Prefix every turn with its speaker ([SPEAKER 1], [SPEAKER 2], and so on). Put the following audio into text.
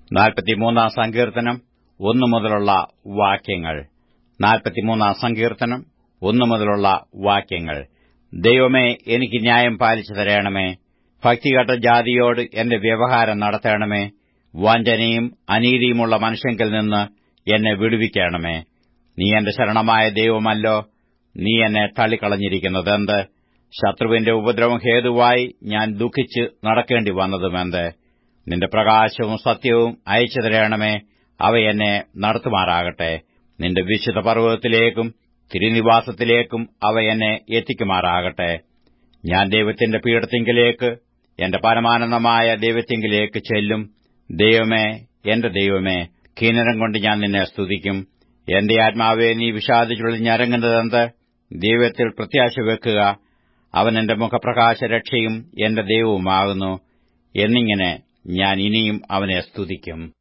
[SPEAKER 1] നാൽപ്പത്തിമൂന്നാം സങ്കീർത്തനം ഒന്നു മുതലുള്ള വാക്യങ്ങൾ നാൽപ്പത്തിമൂന്നാം സങ്കീർത്തനം ഒന്നു മുതലുള്ള വാക്യങ്ങൾ ദൈവമേ എനിക്ക് ന്യായം പാലിച്ചു തരണമേ ഭക്തികെട്ട ജാതിയോട് എന്റെ വ്യവഹാരം നടത്തണമേ വഞ്ചനയും അനീതിയുമുള്ള മനുഷ്യങ്കിൽ നിന്ന് എന്നെ വിടുവിക്കണമേ നീ എന്റെ ശരണമായ ദൈവമല്ലോ നീ എന്നെ തള്ളിക്കളഞ്ഞിരിക്കുന്നതെന്ത് ശത്രുവിന്റെ ഉപദ്രവം ഹേതുവായി ഞാൻ ദുഃഖിച്ച് നടക്കേണ്ടി വന്നതുമെന്ത് നിന്റെ പ്രകാശവും സത്യവും അയച്ചു തരണമേ അവ എന്നെ നടത്തുമാറാകട്ടെ നിന്റെ വിശുദ്ധ പർവ്വതത്തിലേക്കും തിരുനിവാസത്തിലേക്കും അവ എന്നെ എത്തിക്കുമാറാകട്ടെ ഞാൻ ദൈവത്തിന്റെ പീഠത്തിങ്കിലേക്ക് എന്റെ പരമാനന്ദമായ ദൈവത്തിങ്കിലേക്ക് ചെല്ലും ദൈവമേ എന്റെ ദൈവമേ കീനരം കൊണ്ട് ഞാൻ നിന്നെ സ്തുതിക്കും എന്റെ ആത്മാവെ നീ വിഷാദിച്ചുള്ളിൽ ഞരങ്ങുന്നതെന്ത് ദൈവത്തിൽ പ്രത്യാശ വെക്കുക അവൻ എന്റെ മുഖപ്രകാശ രക്ഷയും എന്റെ ദൈവവുമാകുന്നു എന്നിങ്ങനെ ഞാൻ ഇനിയും അവനെ സ്തുതിക്കും